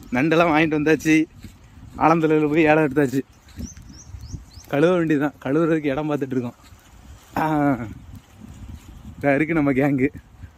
நண்டெல்லாம் வாங்கிட்டு வந்தாச்சு ஆலந்தலையில் போய் ஏலம் எடுத்தாச்சு கழுவ வேண்டியதுதான் கழுவுறதுக்கு இடம் பார்த்துட்டு இருக்கோம் ஆ, இதா இருக்கு நம்ம கேங்கு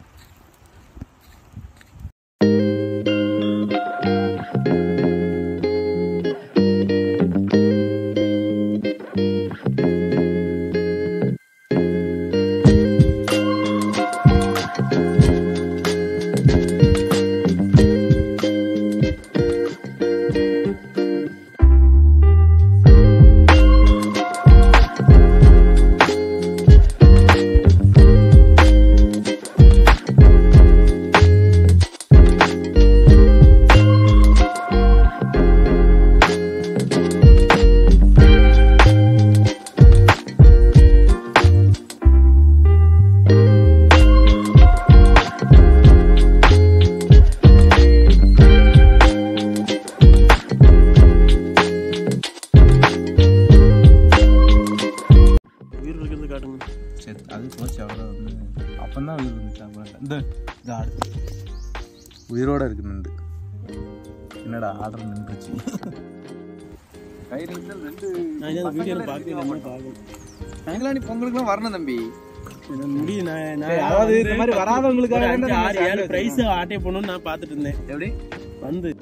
உயிர் இருக்கிறது காட்டுங்க சரி அது போச்சு அவ்வளோதான் வந்து அப்போ தான் உயிர் இருந்துச்சு அப்புறம் இல்லை. இந்த இது அடுத்து உயிரோட இருக்கு நண்டு என்னடா ஆர்டர் நின்றுச்சு கயிறு ரெண்டு நான் இந்த வீடியோவில் பார்க்கல என்ன பார்க்கணும் நாங்களா நீ பொங்கலுக்குலாம் வரணும் தம்பி எனக்கு முடியும் நான் நான் சரி, அதாவது இந்த மாதிரி வராதவங்களுக்காக ஒரு வேண்டி அஞ்சு, நம்ம ஆறு சாப்பிட ஏழு வச்சிருக்கோம். பிரைஸ் ஆட்டே போகணும்னு நான் பார்த்துட்டு இருந்தேன் எப்படி வந்து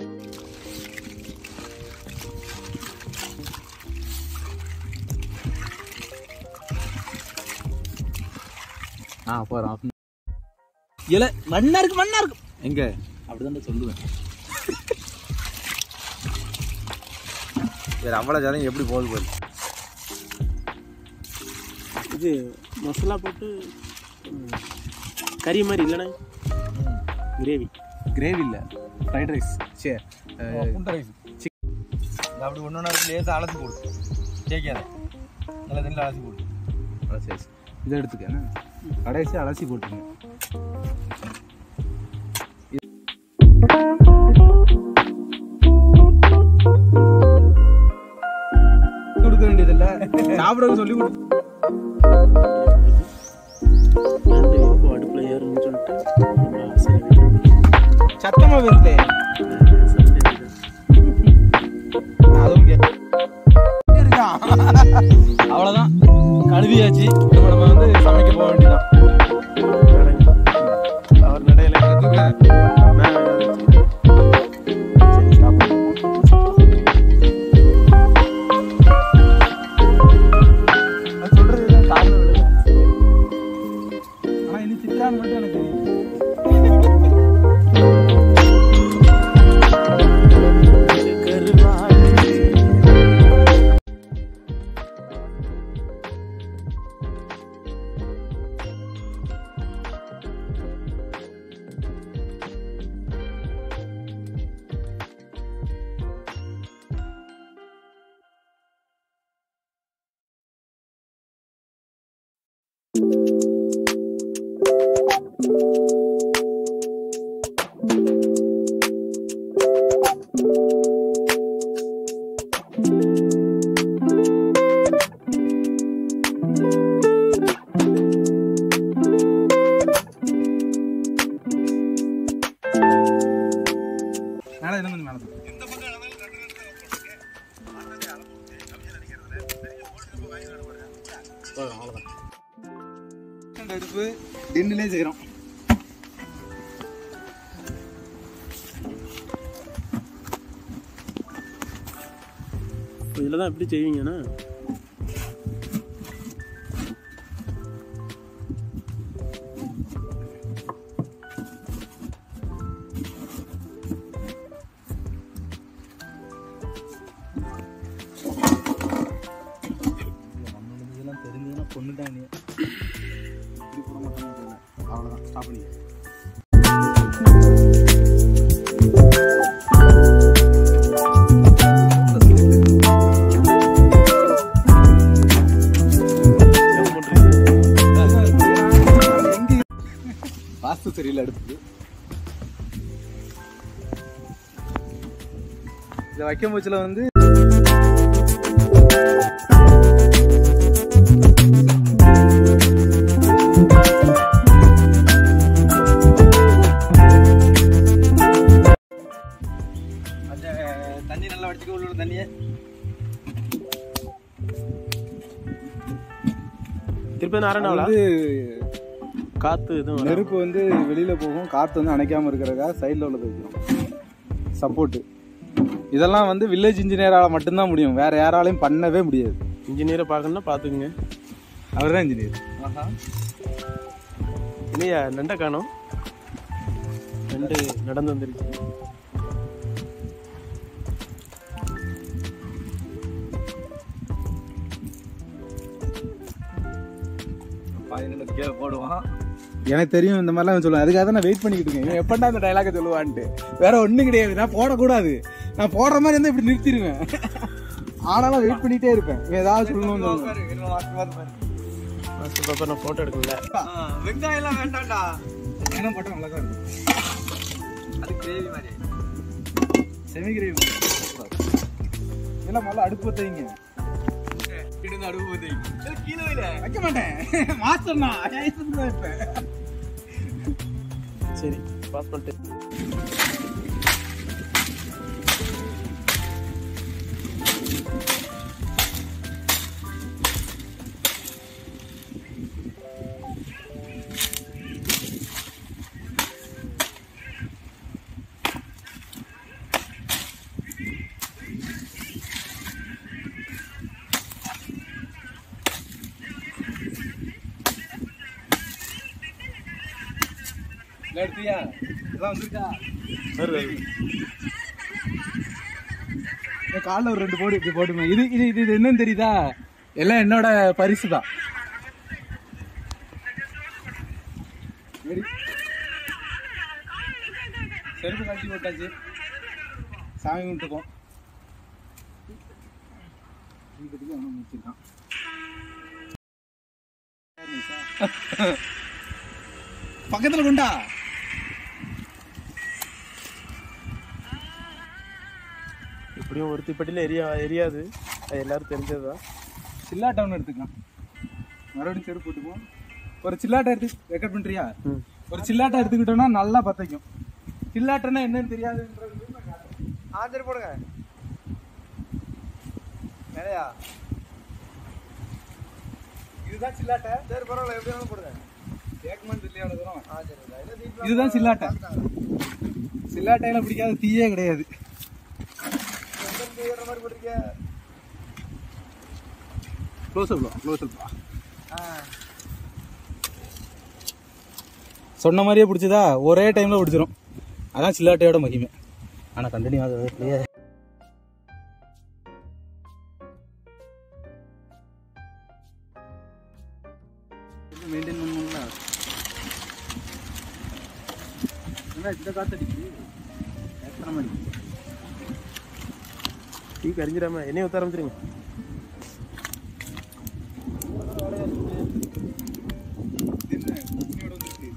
ஆ போகிறோம் இல்ல மண்ணா இருக்கு மண்ணா இருக்கு எங்க அப்படிதான் சொல்லுவேன் சரி அவ்வளோ ஜாதகம் எப்படி போகுது போகுது இது மசாலா போட்டு ம், கறி மாதிரி இல்லைண்ணே கிரேவி கிரேவி இல்லை ஃப்ரைட் ரைஸ் சரி புண்டை ரைஸ் அப்படி ஒன்று ஒன்றா லேசாக அலசி போடு கேட்காத நல்ல தண்ணியில் அலசி போடு அலசி அலசி இதை எடுத்துக்க என்ன கடைசி அலசி போட்டுருங்க கொடுக்க வேண்டியதில்ல சாப்பிட சொல்லி கொடு நண்டு இப்போ அடுப்பில் ஏறணும்னு சொல்லிட்டு ரொம்ப ஆசையா இருக்கு. சத்தமா வருது சண்டே இது. அதுவும் கே- இருக்கான் அவ்வளோதான் கழுவியாச்சு இப்போ நம்ம வந்து சமைக்க போக வேண்டியதான் அவர் நடையில சரி ஸ்டாப் நான் சொல்றது எதுவும் காரணம் இல்லை ஆனா இனி திட்டான்னு மட்டும் எனக்கு தெரியும் மேலே இன்னும் கொஞ்சம் மேலே அடுப்பு டின்னிலே செய்கிறோம் இதில் தான் எப்படி செய்வீங்கன்னா இதெல்லாம் தெரிஞ்சதுன்னா கொண்டுட்டாங்க இப்படி போட மாட்டாங்க தெரியல அவ்வளோதான் ஸ்டாப் பண்ணி வாஸ்து சரியில்லை அடுத்தது இதை வைக்கும் போச்சுல வந்து எதுவும் அரணாவளா வந்து காத்து எதுவும் வராம. நெருப்பு வந்து வெளியில போகும் காத்து வந்து அணைக்காம இருக்கிறதுக்காக சைடில் உள்ளது வைக்கிறோம் சப்போர்ட்டு இதெல்லாம் வந்து வில்லேஜ் இன்ஜினியரால மட்டும்தான் முடியும் வேற யாராலையும் பண்ணவே முடியாது இன்ஜினியரை பார்க்கணும்னா பார்த்துக்குங்க அவர் தான் இன்ஜினியர் இல்லையா நண்டை காணோம் நண்டு நடந்து வந்துருச்சு போடுவான் எனக்கு தெரியும் இந்த மாதிரிலாம் சொல்லுவேன் அதுக்காக தான் நான் வெயிட் பண்ணிக்கிட்டு இருக்கேன் இவன் எப்படா இந்த டைலாக சொல்லுவான்ட்டு வேற ஒண்ணும் கிடையாது நான் போடக்கூடாது நான் போடுற மாதிரி இருந்தா இப்படி நிறுத்திடுவேன் ஆனாலும் வெயிட் பண்ணிட்டே இருப்பேன் இவன் ஏதாவது சொல்லணும்னு தோணும். ஃபர்ஸ்ட் பாப்பா நான் ஃபோட்டோ எடுக்கல வெங்காயம் எல்லாம் வேண்டாம்டா ஏன்னா போட்டா நல்லா தான் இருக்கும் அது கிரேவி மாதிரி செமி கிரேவி இதெல்லாம் முதல்ல அடுப்பு வைங்க கிட்ட அடுப்பு கீழே இல்ல வைக்க மாட்டேன் மாஸ்டர் நான் தான் வைப்பேன் சரி பாஸ் பண்ணிட்டு இல்லை எடுத்தியா இதெல்லாம் வந்துருக்கா வருது வருது. இந்த காலில் ஒரு ரெண்டு போடு இப்படி போட்டுமே இது இது இது இது என்னன்னு தெரியுதா எல்லாம் என்னோட பரிசு தான் Ready? செருப்பு கழட்டி போட்டாச்சு சாமி கும்பிட்டுக்கோம் இப்போதைக்கு அவனை முடிச்சிருக்கான் பக்கத்துல கொண்டா இப்படியும் ஒருத்தி பெட்டியில் எரியா எரியாது அது எல்லாரும் தெரிஞ்சதுதான் சில்லாட்டை ஒன்று எடுத்துக்கலாம் மறுபடியும் செருப்பு போட்டுக்குவோம் ஒரு சில்லாட்டை எடுத்து ரெக்கார்ட் பண்றியா ம் ஒரு சில்லாட்டை எடுத்துக்கிட்டோம்னா நல்லா பத்தைக்கும் சில்லாட்டைன்னா என்னன்னு தெரியாதுன்றது நான் காட்டுறேன். ஆ சரி போடுங்க நிறையா இதுதான் சில்லாட்டை சரி பரவாயில்ல எப்படி வேணாலும் போடுங்க கேட்கமான்னு தெரியல அவ்வளவு தூரம் ஆ சரி இல்ல வீட்டுல இதுதான் சில்லாட்டை சில்லாட்டையில பிடிக்காத தீயே கிடையாது எங்க ஏற மாதிரி போட்டிருக்க க்ளோஸ் அப் க்ளோஸ் அப் ஆ சொன்ன மாதிரியே பிடிச்சதா ஒரே டைம்ல பிடிச்சிரும் அதான் சில்லாட்டையோட மகிமை ஆனா கண்டினியூ ஆகுது இல்லையே மெயின்டைன் பண்ணணும்ல என்ன இந்த காத்தடிக்கு எத்தனை மணி டீ கரிஞ்சிடாம எண்ணெய் ஊற்ற ஆரம்பிச்சிருங்க என்ன துணியோட வந்துருக்கு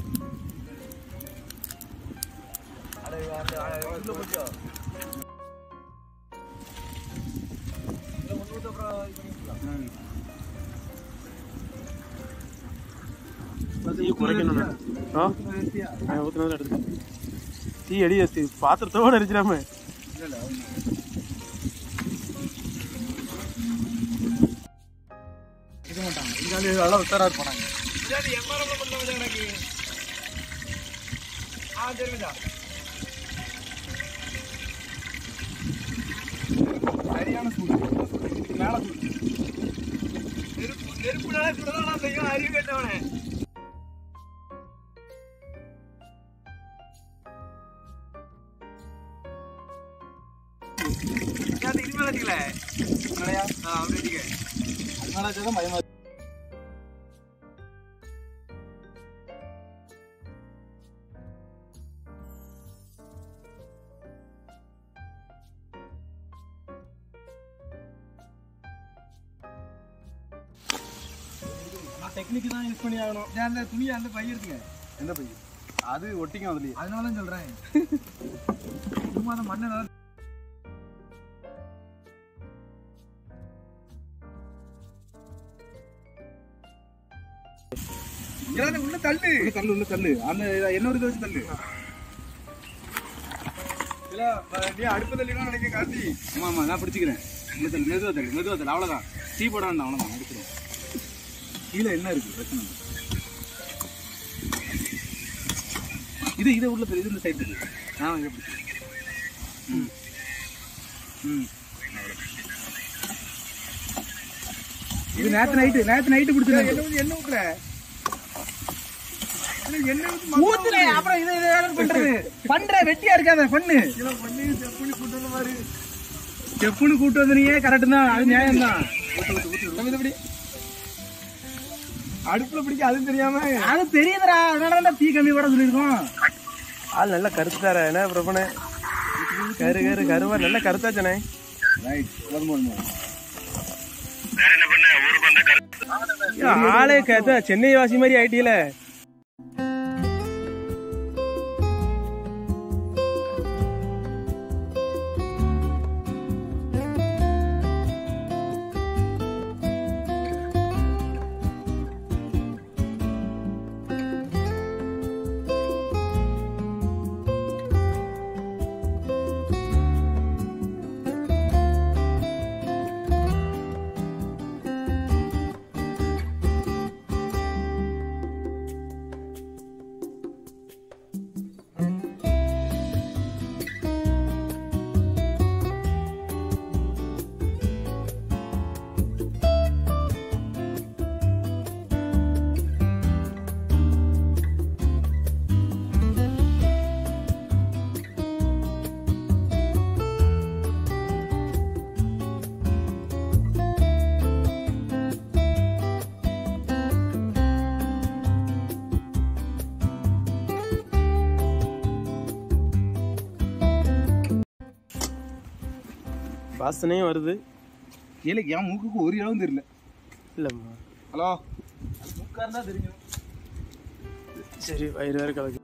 அட அந்த உள்ள போச்சோ இல்ல ஒண்ணு விட்டு அப்புறம் இது பண்ணிக்கலாம் டீ குறைக்கணும் நான். ஆ நான் ஊற்றுனதில் எடுத்து டீ அடி வச்சு பாத்திரத்தோடு அடிச்சிடாம இருக்க மாட்டாங்க இங்க வந்து நல்லா உத்தரா இருப்பாங்க இதாடி எம்ஆர்எம் பண்ண முடியாது எனக்கு ஆ சரி மச்சான் சரியான சூடு இதுக்கு மேல சூடு நெருப்பு நெருப்புனால இப்படிதான் நான் செய்யும் அறிவு கேட்டவனே ஏன் இனிமேல் வச்சுக்கல நிறையா ஆ அப்படி வச்சுக்க அதனால தான் பயமா இருக்கு. டெக்னிக் தான் யூஸ் பண்ணி ஆகணும் நான் அந்த துணியை அந்த பை இருக்குங்க எந்த பையன் அது ஒட்டிக்கும் அதுலயே அதனால தான் சொல்றேன் சும்மா அந்த மண்ணை நல்லா இல்லாத உள்ள தள்ளு உள்ள தள்ளு உள்ள தள்ளு அந்த இத- என்ன ஒரு இதை வச்சு தள்ளு இல்ல ப- நீ அடுப்பு தள்ளினா நினைக்க கார்த்தி ஆமா ஆமா நான் பிடிச்சிக்கிறேன் உள்ள தள்ளு மெதுவா தள்ளு மெதுவா தள்ளு அவ்வளவுதான் டீ போட வேண்டாம் அவ்வளவுதான் எடுத்துரும் கீழே என்ன இருக்கு பிரச்சனை இல்லை. இது இது உள்ள தெரியுது இந்த சைடு இருக்கு நான் இதை பிடிச்சிக்கிறேன். ம் ம் இது நேத்து நைட்டு நேத்து நைட்டு பிடிச்சிருந்தேன் என்ன ஊத்துற ஊத்துல அப்புறம் இதை இதை வேற பண்றது பண்ற வெட்டியா இருக்காத பண்ணு செப்புன்னு கூட்டு வந்தீங்க கரெக்ட் தான் அது நியாயம் தான் அடுப்புல பிடிக்க அது தெரியாம அது தெரியுதுடா அதனால தான் தீ கம்மி கூட சொல்லியிருக்கோம் ஆள் நல்லா கருத்தார என்ன பிரபனே கரு கரு கருவா நல்லா கருத்தாச்சனே ரைட் வரும்போது ஆளே கத்த சென்னை வாசி மாதிரி ஆயிட்டீல வாசனையும் வருது இல்ல என் மூக்குக்கு ஒரு இளவும் தெரியல இல்லம்மா ஹலோ மூக்கா இருந்தா தெரியும் சரி வயிறு வேற கலக்கு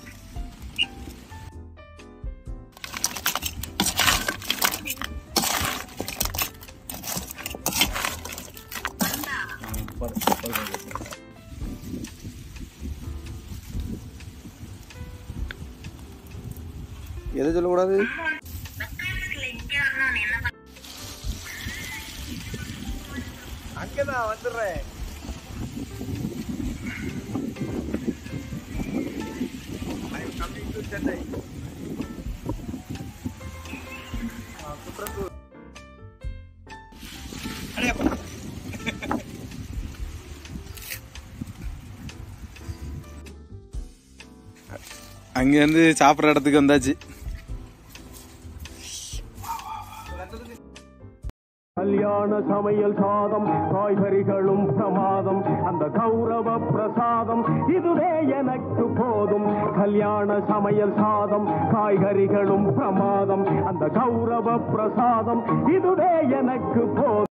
எதை சொல்லக்கூடாது அங்கதான் வந்துடுறேன் சென்னை அங்கேருந்து சாப்பிட்ற இடத்துக்கு வந்தாச்சு கல்யாண சமையல் சாதம் காய்கறிகளும் பிரமாதம் அந்த கௌரவ பிரசாதம் இதுவே எனக்கு போதும் கல்யாண சமையல் சாதம் காய்கறிகளும் பிரமாதம் அந்த கௌரவ பிரசாதம் இதுவே எனக்கு போதும்